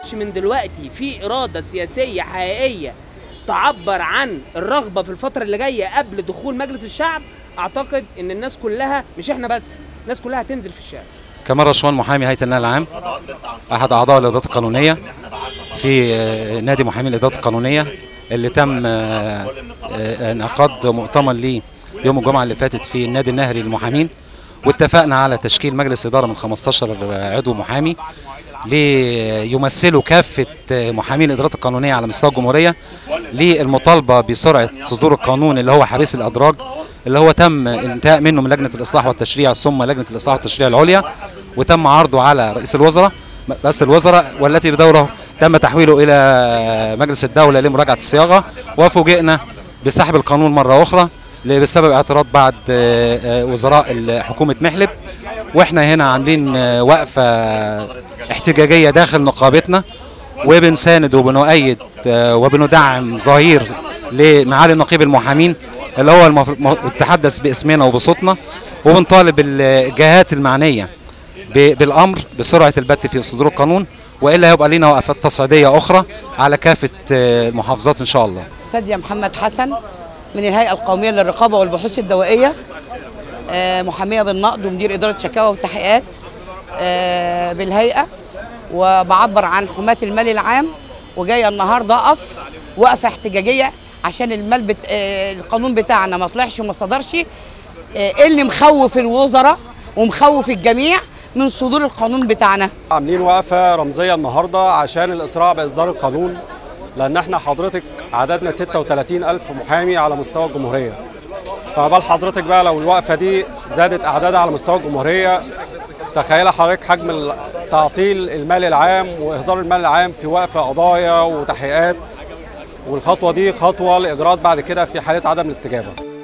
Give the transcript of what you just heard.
من دلوقتي في اراده سياسيه حقيقيه تعبر عن الرغبه في الفتره اللي جايه قبل دخول مجلس الشعب اعتقد ان الناس كلها مش احنا بس الناس كلها هتنزل في الشارع كمال رشوان محامي هيئه النقل العام احد اعضاء الادارات القانونيه في آه، نادي محامي الادارات القانونيه اللي تم آه، آه، انعقاد مؤتمر ليه يوم الجمعه اللي فاتت في النادي النهري للمحامين واتفقنا على تشكيل مجلس اداره من 15 عضو محامي ليمثلوا كافه محامين الادارات القانونيه على مستوى الجمهوريه للمطالبه بسرعه صدور القانون اللي هو حبيس الادراج اللي هو تم الانتهاء منه من لجنه الاصلاح والتشريع ثم لجنه الاصلاح والتشريع العليا وتم عرضه على رئيس الوزراء رئيس الوزراء والتي بدوره تم تحويله الى مجلس الدوله لمراجعه الصياغه وفوجئنا بسحب القانون مره اخرى بسبب اعتراض بعض آه، آه، وزراء ال- حكومه محلب واحنا هنا عاملين آه، وقفه احتجاجيه داخل نقابتنا وبنساند وبنؤيد آه، وبندعم ظهير لمعالي نقيب المحامين اللي هو المف- م- يتحدث باسمنا وبصوتنا وبنطالب الجهات المعنيه ب- بالامر بسرعه البت في صدور القانون والا هيبقى لنا وقفات تصعيديه اخرى على كافه آه، المحافظات ان شاء الله فادية محمد حسن من الهيئة القومية للرقابة والبحوث الدوائية آه، محامية بالنقد ومدير إدارة شكاوى وتحقيقات آه، بالهيئة وبعبر عن حماة المال العام وجاية النهاردة أقف وقفة احتجاجية عشان المال بت... آه، القانون بتاعنا ما طلعش وما صدرش آه، اللي مخوف الوزراء ومخوف الجميع من صدور القانون بتاعنا عاملين وقفة رمزية النهاردة عشان الإسراع بإصدار القانون لأن احنا حضرتك عددنا 36 ألف محامي على مستوى الجمهورية فبال حضرتك بقى لو الوقفة دي زادت أعدادها على مستوى الجمهورية تخيل حضرتك حجم ال- تعطيل المال العام وإهدار المال العام في وقف قضايا وتحقيقات والخطوة دي خطوة لإجراءات بعد كده في حالة عدم الاستجابة